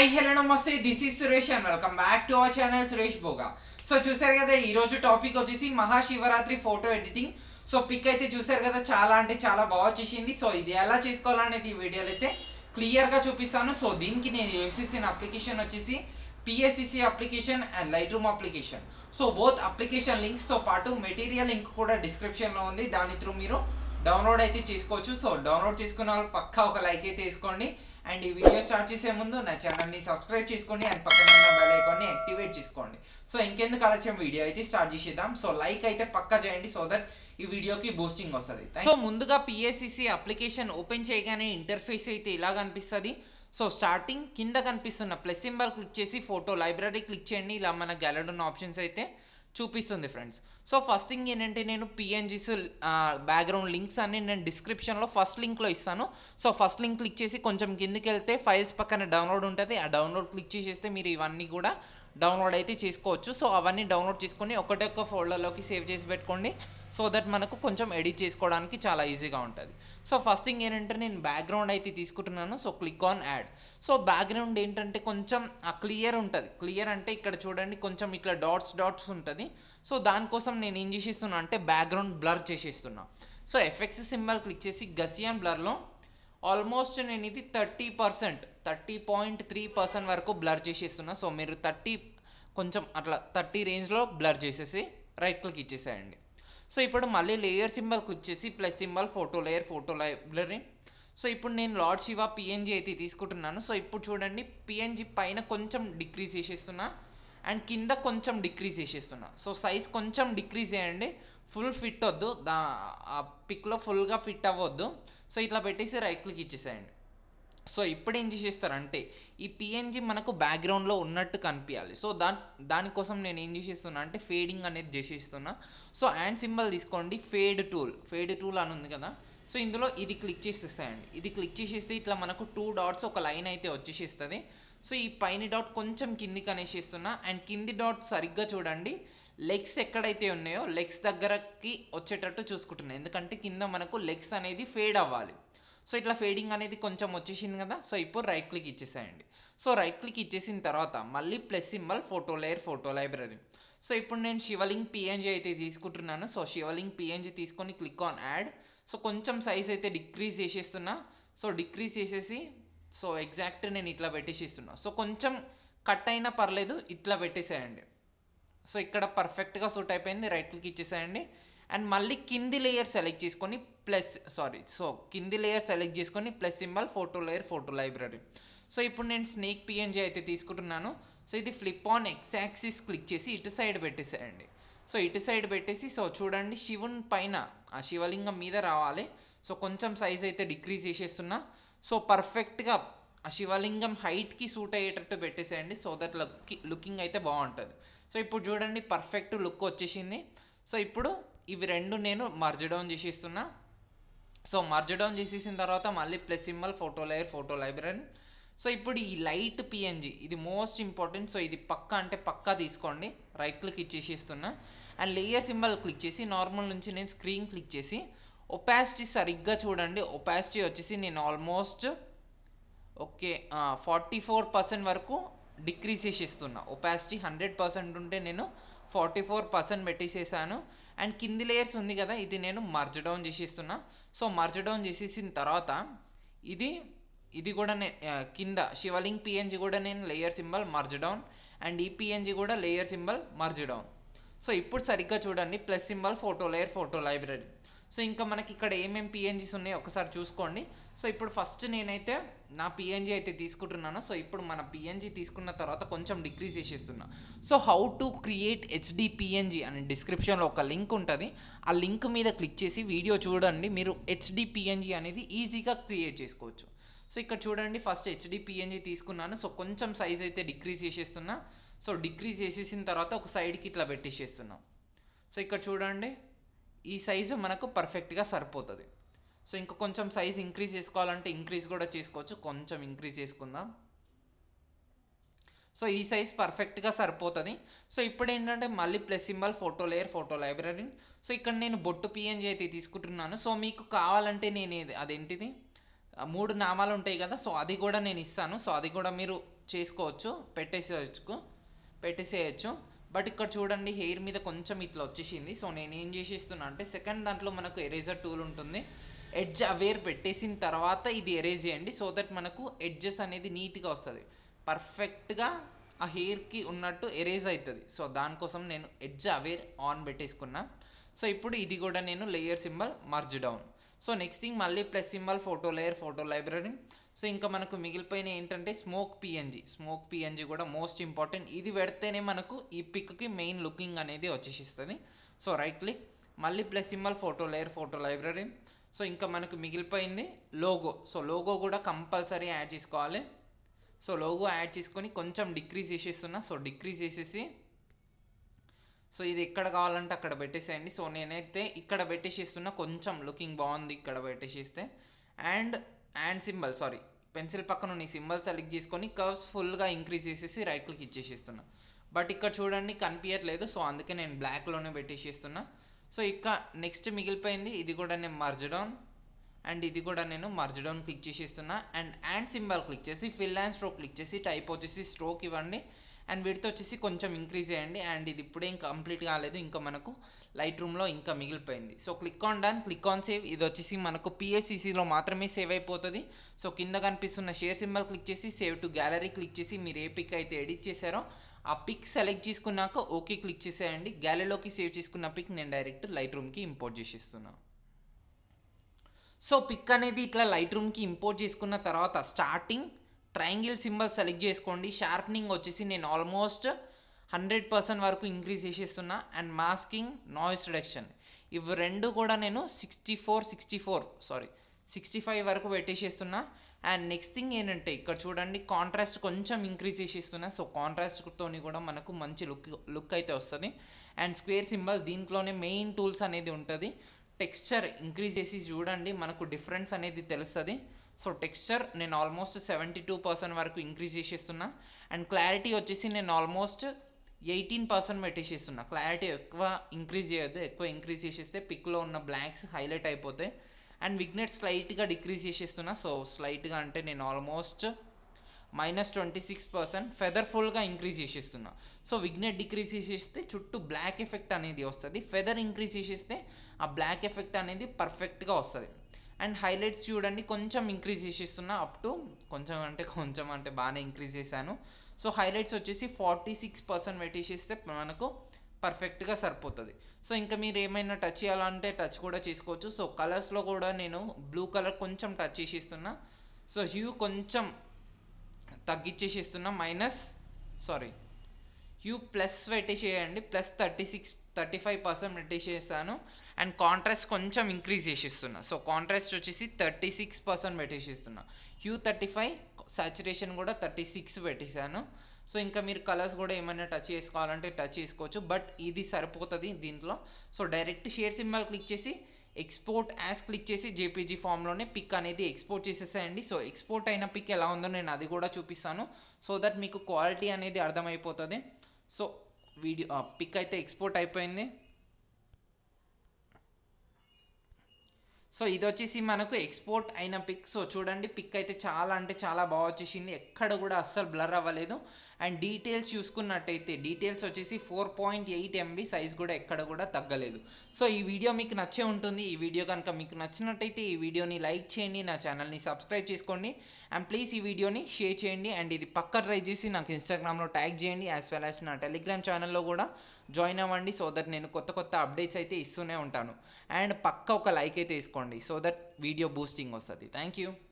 hi hello namaste this is Suresh and welcome back to our channel Suresh Bhoga so చూసారు కదా ఈ రోజు టాపిక్ వచ్చేసి Mahashivratri photo editing so pic అయితే చూసారు కదా చాలా అంటే చాలా బాగా వచ్చేసింది సో ఇది ఎలా చేసుకోవాలనేది ఈ వీడియోలో అయితే క్లియర్గా చూపిస్తాను సో దీనికి నేను యూస్ చేసిన అప్లికేషన్ వచ్చేసి PSCC application and Lightroom application so both application లింక్స్తో పాటు మెటీరియల్ లింక్ కూడా డిస్క్రిప్షన్లో ఉంది దాని త్రూ మీరు డౌన్లోడ్ అయితే చేసుకోవచ్చు సో డౌన్లోడ్ చేసుకున్న వాళ్ళు పక్కా ఒక లైక్ అయితే వేసుకోండి అండ్ ఈ వీడియో స్టార్ట్ చేసే ముందు నా ఛానల్ని సబ్స్క్రైబ్ చేసుకోండి అండ్ పక్కన ఉన్న బెల్ ఐకాన్ని యాక్టివేట్ చేసుకోండి సో ఇంకెందుకు ఆలస్యం వీడియో అయితే స్టార్ట్ చేసేద్దాం సో లైక్ అయితే పక్కా చేయండి సో దట్ ఈ వీడియోకి బూస్టింగ్ వస్తుంది సో ముందుగా పిఎస్సిసి అప్లికేషన్ ఓపెన్ చేయగానే ఇంటర్ఫేస్ అయితే ఇలా కనిపిస్తుంది సో స్టార్టింగ్ కింద కనిపిస్తున్న ప్లస్ సింబల్ క్లిక్ చేసి ఫోటో లైబ్రరీ క్లిక్ చేయండి ఇలా మన గ్యాలరీ ఉన్న ఆప్షన్స్ అయితే చూపిస్తుంది ఫ్రెండ్స్ సో ఫస్ట్ థింగ్ ఏంటంటే నేను పిఎన్జీస్ బ్యాక్గ్రౌండ్ లింక్స్ అన్ని నేను డిస్క్రిప్షన్లో ఫస్ట్ లింక్లో ఇస్తాను సో ఫస్ట్ లింక్ క్లిక్ చేసి కొంచెం కిందికి వెళ్తే ఫైల్స్ పక్కన డౌన్లోడ్ ఉంటుంది ఆ డౌన్లోడ్ క్లిక్ చేసేస్తే మీరు ఇవన్నీ కూడా డౌన్లోడ్ అయితే చేసుకోవచ్చు సో అవన్నీ డౌన్లోడ్ చేసుకొని ఒకటే ఒక ఫోల్డర్లోకి సేవ్ చేసి పెట్టుకోండి సో దట్ మనకు కొంచెం ఎడిట్ చేసుకోవడానికి చాలా ఈజీగా ఉంటుంది సో ఫస్ట్ థింగ్ ఏంటంటే నేను బ్యాక్గ్రౌండ్ అయితే తీసుకుంటున్నాను so click on add so background ఏంటంటే కొంచెం క్లియర్ ఉంటుంది క్లియర్ అంటే ఇక్కడ చూడండి కొంచెం ఇట్లా డాట్స్ డాట్స్ ఉంటుంది సో దానికోసం నేను ఏం చేసేస్తున్నా అంటే బ్యాక్గ్రౌండ్ బ్లర్ చేసేస్తున్నా సో ఎఫెక్ట్స్ సింబల్ క్లిక్ చేసి గసియన్ బ్లర్లో ఆల్మోస్ట్ నేను ఇది thirty percent thirty point three percent వరకు బ్లర్ చేసేస్తున్నా సో మీరు థర్టీ కొంచెం అట్లా థర్టీ రేంజ్లో బ్లర్ చేసేసి రైట్ క్లిక్ ఇచ్చేసేయండి సో ఇప్పుడు మళ్ళీ లేయర్ సింబల్ క్లిక్ చేసి plus symbol photo layer photo library so ఇప్పుడు నేను లార్డ్ శివ పిఎన్జీ అయితే తీసుకుంటున్నాను సో ఇప్పుడు చూడండి పిఎన్జీ పైన కొంచెం డిక్రీజ్ చేసేస్తున్నా అండ్ కింద కొంచెం డిక్రీజ్ చేసేస్తున్నా సో సైజ్ కొంచెం డిక్రీజ్ చేయండి ఫుల్ ఫిట్ వద్దు దా ఆ పిక్లో ఫుల్గా ఫిట్ అవ్వద్దు సో ఇట్లా పెట్టేసి రైట్ క్లిక్ ఇచ్చేసేయండి సో ఇప్పుడు ఏం చేసేస్తారంటే ఈ పిఎన్జి మనకు బ్యాక్గ్రౌండ్లో ఉన్నట్టు కనిపించాలి సో దా దానికోసం నేను ఏం చేసేస్తున్నా అంటే ఫేడింగ్ అనేది చేసేస్తున్నా సో హ్యాండ్ సింబల్ తీసుకోండి ఫేడ్ టూల్ ఫేడ్ టూల్ అని ఉంది కదా సో ఇందులో ఇది క్లిక్ చేసేస్తాయండి ఇది క్లిక్ చేసేస్తే ఇట్లా మనకు టూ డాట్స్ ఒక లైన్ అయితే వచ్చేసేస్తుంది సో ఈ పైన డాట్ కొంచెం కిందికి అనేసేస్తున్నా అండ్ కింది డాట్ సరిగ్గా చూడండి లెగ్స్ ఎక్కడైతే ఉన్నాయో లెగ్స్ దగ్గరకి వచ్చేటట్టు చూసుకుంటున్నాను ఎందుకంటే కింద మనకు లెగ్స్ అనేది ఫేడ్ అవ్వాలి సో ఇట్లా ఫేడింగ్ అనేది కొంచెం వచ్చేసింది కదా సో ఇప్పుడు రైట్ క్లిక్ ఇచ్చేసేయండి సో రైట్ క్లిక్ ఇచ్చేసిన తర్వాత మళ్ళీ plus symbol photo layer photo library so ఇప్పుడు నేను శివలింగ్ పిఎన్జీ అయితే తీసుకుంటున్నాను సో శివలింగ్ పిఎన్జీ తీసుకొని క్లిక్ ఆన్ యాడ్ సో కొంచెం సైజ్ అయితే డిక్రీజ్ చేసేస్తున్నా సో డిక్రీజ్ చేసేసి సో ఎగ్జాక్ట్ నేను ఇట్లా పెట్టేసిస్తున్నా సో కొంచెం కట్ అయినా పర్లేదు ఇట్లా పెట్టేసేయండి సో ఇక్కడ పర్ఫెక్ట్గా సూట్ అయిపోయింది రైట్ క్లిక్ ఇచ్చేసేయండి అండ్ మళ్ళీ కింది లేయర్ సెలెక్ట్ చేసుకొని ప్లస్ సారీ సో కింది లేయర్ సెలెక్ట్ చేసుకొని plus symbol photo layer photo library so ఇప్పుడు నేను స్నేక్ పిఎన్జీ అయితే తీసుకుంటున్నాను సో ఇది flip on X axis click చేసి ఇటు సైడ్ పెట్టేసేయండి సో ఇటు సైడ్ పెట్టేసి సో చూడండి శివుని పైన ఆ శివలింగం మీద రావాలి సో కొంచెం సైజ్ అయితే డిక్రీజ్ చేసేస్తున్నా సో పర్ఫెక్ట్గా ఆ శివలింగం హైట్కి సూట్ అయ్యేటట్టు పెట్టేసేయండి సో దట్ లుక్ లుకింగ్ అయితే బాగుంటుంది సో ఇప్పుడు చూడండి పర్ఫెక్ట్ లుక్ వచ్చేసింది సో ఇప్పుడు ఇవి రెండు నేను మర్జ్ డౌన్ చేసేస్తున్నా సో మర్జ్ డౌన్ చేసేసిన తర్వాత మళ్ళీ plus symbol photo layer photo library so ఇప్పుడు ఈ లైట్ పిఎన్జి ఇది మోస్ట్ ఇంపార్టెంట్ సో ఇది పక్కా అంటే పక్కా తీసుకోండి రైట్ క్లిక్ ఇచ్చేసేస్తున్నా అండ్ లేయర్ సింబల్ క్లిక్ చేసి నార్మల్ నుంచి నేను స్క్రీన్ క్లిక్ చేసి ఒపాసిటీ సరిగ్గా చూడండి ఒపాసిటీ వచ్చేసి నేను almost okay forty four percent వరకు డిక్రీజ్ చేసేస్తున్నా ఒపాసిటీ హండ్రెడ్ పర్సెంట్ ఉంటే నేను ఫార్టీ ఫోర్ పర్సెంట్ పెట్టేసేసాను అండ్ కింది లేయర్స్ ఉంది కదా ఇది నేను మర్జ్ డౌన్ చేసేస్తున్నా సో మర్జ్ డౌన్ చేసేసిన తర్వాత ఇది ఇది కూడా నే కింద శివలింగ్ పిఎన్జి కూడా నేను layer symbol merge down and ఈ పిఎన్జి కూడా layer symbol merge down so ఇప్పుడు సరిగ్గా చూడండి plus symbol photo layer photo library so ఇంకా మనకి ఇక్కడ ఏమేమి పిఎన్జీస్ ఉన్నాయో ఒకసారి చూసుకోండి సో ఇప్పుడు ఫస్ట్ నేనైతే నా పిఎన్జీ అయితే తీసుకుంటున్నాను సో ఇప్పుడు మన పిఎన్జీ తీసుకున్న తర్వాత కొంచెం డిక్రీజ్ చేసేస్తున్నా so how to create HD PNG అని డిస్క్రిప్షన్లో ఒక లింక్ ఉంటుంది ఆ లింక్ మీద క్లిక్ చేసి వీడియో చూడండి మీరు హెచ్డి పిఎన్జీ అనేది ఈజీగా క్రియేట్ చేసుకోవచ్చు సో ఇక్కడ చూడండి ఫస్ట్ హెచ్డి పిఎన్జీ తీసుకున్నాను సో కొంచెం సైజ్ అయితే డిక్రీజ్ చేసేస్తున్నా సో డిక్రీజ్ చేసేసిన తర్వాత ఒక సైడ్కి ఇట్లా పెట్టేసేస్తున్నాం సో ఇక్కడ చూడండి ఈ సైజు మనకు పర్ఫెక్ట్గా సరిపోతుంది సో ఇంకా కొంచెం సైజ్ ఇంక్రీజ్ చేసుకోవాలంటే ఇంక్రీజ్ కూడా చేసుకోవచ్చు కొంచెం ఇంక్రీజ్ చేసుకుందాం సో ఈ సైజ్ పర్ఫెక్ట్గా సరిపోతుంది సో ఇప్పుడు ఏంటంటే మళ్ళీ plus symbol photo layer photo library so ఇక్కడ నేను బొట్టు పిఎన్జీ అయితే తీసుకుంటున్నాను సో మీకు కావాలంటే నేను ఇది- అదేంటిది ఆ మూడు నామాలు ఉంటాయి కదా సో అది కూడా నేను ఇస్తాను సో అది కూడా మీరు చేసుకోవచ్చు పెట్టేసేయచ్చు పెట్టేసేయచ్చు బట్ ఇక్కడ చూడండి హెయిర్ మీద కొంచెం ఇట్లా వచ్చేసింది సో నేను ఏం చేసేస్తున్నా అంటే సెకండ్ దాంట్లో మనకు ఎరేజర్ టూల్ ఉంటుంది ఎడ్జ్ అవేర్ పెట్టేసిన తర్వాత ఇది ఎరేజ్ చేయండి సో దట్ మనకు ఎడ్జెస్ అనేది నీట్గా వస్తుంది పర్ఫెక్ట్గా ఆ హెయిర్కి ఉన్నట్టు ఎరేజ్ అవుతుంది సో దానికోసం నేను ఎడ్జ్ అవేర్ ఆన్ పెట్టేసుకున్నా సో ఇప్పుడు ఇది కూడా నేను layer symbol merge down so next thing మళ్ళీ plus symbol photo layer photo library so ఇంకా మనకు మిగిలిపోయిన ఏంటంటే స్మోక్ పిఎన్జి స్మోక్ పిఎన్జి కూడా మోస్ట్ ఇంపార్టెంట్ ఇది పెడితేనే మనకు ఈ పిక్కి మెయిన్ లుకింగ్ అనేది వచ్చేసిస్తుంది సో రైట్ క్లిక్ మళ్ళీ plus symbol photo layer photo library so ఇంకా మనకు మిగిలిపోయింది లోగో సో లోగో కూడా కంపల్సరీ యాడ్ చేసుకోవాలి సో లోగో యాడ్ చేసుకొని కొంచెం డిక్రీజ్ చేసేస్తున్నా సో డిక్రీజ్ చేసేసి సో ఇది ఎక్కడ కావాలంటే అక్కడ పెట్టేసేయండి సో నేనైతే ఇక్కడ పెట్టేసేస్తున్నా కొంచెం లుకింగ్ బాగుంది ఇక్కడ పెట్టేసేస్తే and and symbol sorry pencil పక్కన నీ సింబల్ సెలెక్ట్ చేసుకొని కర్వ్స్ ఫుల్గా ఇంక్రీజ్ చేసేసి రైట్ క్లిక్ ఇచ్చేసేస్తున్నా బట్ ఇక్కడ చూడండి కనిపించట్లేదు సో అందుకే నేను బ్లాక్లోనే పెట్టేసేస్తున్నా సో ఇక నెక్స్ట్ మిగిలిపోయింది ఇది కూడా నేను మర్జ్ డౌన్ అండ్ ఇది కూడా నేను మర్జ్ డౌన్ క్లిక్ చేసేస్తున్నా అండ్ అండ్ సింబల్ క్లిక్ చేసి ఫిల్ అండ్ స్ట్రోక్ క్లిక్ చేసి టైప్ వచ్చేసి స్ట్రోక్ ఇవ్వండి అండ్ వీటితో వచ్చేసి కొంచెం ఇంక్రీజ్ చేయండి అండ్ ఇది ఇప్పుడేం కంప్లీట్ కాలేదు ఇంకా మనకు లైట్ రూమ్లో ఇంకా మిగిలిపోయింది so click on done click on save ఇది వచ్చేసి మనకు పిఎస్సిసిలో మాత్రమే సేవ్ అయిపోతుంది సో కింద కనిపిస్తున్న షేర్ సింబల్ క్లిక్ చేసి సేవ్ టు గ్యాలరీ క్లిక్ చేసి మీరు ఏ పిక్ అయితే ఎడిట్ చేశారో ఆ పిక్ సెలెక్ట్ చేసుకున్నాక ఓకే క్లిక్ చేసేయండి గ్యాలరీలోకి సేవ్ చేసుకున్న పిక్ నేను డైరెక్ట్ లైట్ రూమ్కి ఇంపోర్ట్ చేసేస్తున్నాను సో పిక్ అనేది ఇట్లా లైట్ రూమ్కి ఇంపోర్ట్ చేసుకున్న తర్వాత స్టార్టింగ్ ట్రయాంగిల్ సింబల్ సెలెక్ట్ చేసుకోండి షార్ప్నింగ్ వచ్చేసి నేను ఆల్మోస్ట్ హండ్రెడ్ పర్సెంట్ వరకు ఇంక్రీజ్ చేసేస్తున్నా అండ్ మాస్కింగ్ నాయిస్ రిడక్షన్ ఇవి రెండు కూడా నేను sixty four sixty four sorry sixty five వరకు పెట్టేసేస్తున్నా అండ్ నెక్స్ట్ థింగ్ ఏంటంటే ఇక్కడ చూడండి కాంట్రాస్ట్ కొంచెం ఇంక్రీజ్ చేసేస్తున్నా సో కాంట్రాస్ట్తోని కూడా మనకు మంచి లుక్ లుక్ అయితే వస్తుంది అండ్ స్క్వేర్ సింబల్ దీంట్లోనే మెయిన్ టూల్స్ అనేది ఉంటుంది టెక్స్చర్ ఇంక్రీజ్ చేసి చూడండి మనకు డిఫరెన్స్ అనేది తెలుస్తుంది సో టెక్స్చర్ నేను ఆల్మోస్ట్ సెవెంటీ టూ పర్సెంట్ వరకు ఇంక్రీజ్ చేసేస్తున్నా అండ్ క్లారిటీ వచ్చేసి నేను ఆల్మోస్ట్ ఎయిటీన్ పర్సెంట్ పెట్టేసేస్తున్నా క్లారిటీ ఎక్కువ ఇంక్రీజ్ చేయొద్దు ఎక్కువ ఇంక్రీజ్ చేసేస్తే పిక్లో ఉన్న బ్లాక్స్ హైలైట్ అయిపోతాయి అండ్ విగ్నెట్ స్లైట్గా డిక్రీజ్ చేసేస్తున్నా సో స్లైట్గా అంటే నేను almost minus twenty six percent ఫెదర్ఫుల్గా ఇంక్రీజ్ చేసేస్తున్నా సో విగ్నెట్ డిక్రీజ్ చేసేస్తే చుట్టూ బ్లాక్ ఎఫెక్ట్ అనేది వస్తుంది ఫెదర్ ఇంక్రీజ్ చేసేస్తే ఆ బ్లాక్ ఎఫెక్ట్ అనేది పర్ఫెక్ట్గా వస్తుంది అండ్ హైలైట్స్ చూడండి కొంచెం ఇంక్రీజ్ చేసేస్తున్నా అప్ టు కొంచెం అంటే కొంచెం అంటే బాగానే ఇంక్రీజ్ చేశాను సో హైలైట్స్ వచ్చేసి ఫార్టీ సిక్స్ పర్సెంట్ పెట్టేసేస్తే మనకు పర్ఫెక్ట్గా సరిపోతుంది సో ఇంకా మీరు ఏమైనా టచ్ చేయాలంటే టచ్ కూడా చేసుకోవచ్చు సో కలర్స్లో కూడా నేను బ్లూ కలర్ కొంచెం టచ్ చేసేస్తున్నా సో హ్యూ కొంచెం తగ్గించేసేస్తున్నా మైనస్ సారీ హ్యూ ప్లస్ పెట్టేసేయండి plus thirty six thirty five percent పెట్టేసేసాను అండ్ కాంట్రాస్ట్ కొంచెం ఇంక్రీజ్ చేసేస్తున్నా సో కాంట్రాస్ట్ వచ్చేసి థర్టీ సిక్స్ పర్సెంట్ పెట్టేసేస్తున్నా హ్యూ థర్టీ ఫైవ్ సాచురేషన్ కూడా థర్టీ సిక్స్ పెట్టేశాను సో ఇంకా మీరు కలర్స్ కూడా ఏమైనా టచ్ చేసుకోవాలంటే టచ్ చేసుకోవచ్చు బట్ ఇది సరిపోతుంది దీంట్లో so direct share symbol click చేసి ఎక్స్పోర్ట్ యాజ్ క్లిక్ చేసి జేపీజీ ఫామ్లోనే పిక్ అనేది ఎక్స్పోర్ట్ చేసేసేయండి సో ఎక్స్పోర్ట్ అయిన పిక్ ఎలా ఉందో నేను అది కూడా చూపిస్తాను సో దట్ మీకు క్వాలిటీ అనేది అర్థమైపోతుంది సో వీడియో పిక్ అయితే ఎక్స్పోర్ట్ అయిపోయింది సో ఇది వచ్చేసి మనకు ఎక్స్పోర్ట్ అయిన పిక్ సో చూడండి పిక్ అయితే చాలా అంటే చాలా బాగా వచ్చేసింది ఎక్కడ కూడా అస్సలు బ్లర్ అవ్వలేదు అండ్ డీటెయిల్స్ చూసుకున్నట్టయితే డీటెయిల్స్ వచ్చేసి four point eight MB size కూడా ఎక్కడ కూడా తగ్గలేదు సో ఈ వీడియో మీకు నచ్చే ఉంటుంది ఈ వీడియో కనుక మీకు నచ్చినట్టయితే ఈ వీడియోని లైక్ చేయండి నా ఛానల్ని సబ్స్క్రైబ్ చేసుకోండి అండ్ ప్లీజ్ ఈ వీడియోని షేర్ చేయండి అండ్ ఇది పక్క ట్రై చేసి నాకు ఇన్స్టాగ్రామ్లో ట్యాగ్ చేయండి యాజ్ వెల్ యాజ్ నా టెలిగ్రామ్ ఛానల్లో కూడా జాయిన్ అవ్వండి సో దట్ నేను కొత్త కొత్త అప్డేట్స్ అయితే ఇస్తూనే ఉంటాను అండ్ పక్క ఒక లైక్ అయితే వేసుకోండి సో దట్ వీడియో బూస్టింగ్ వస్తుంది థ్యాంక్ యూ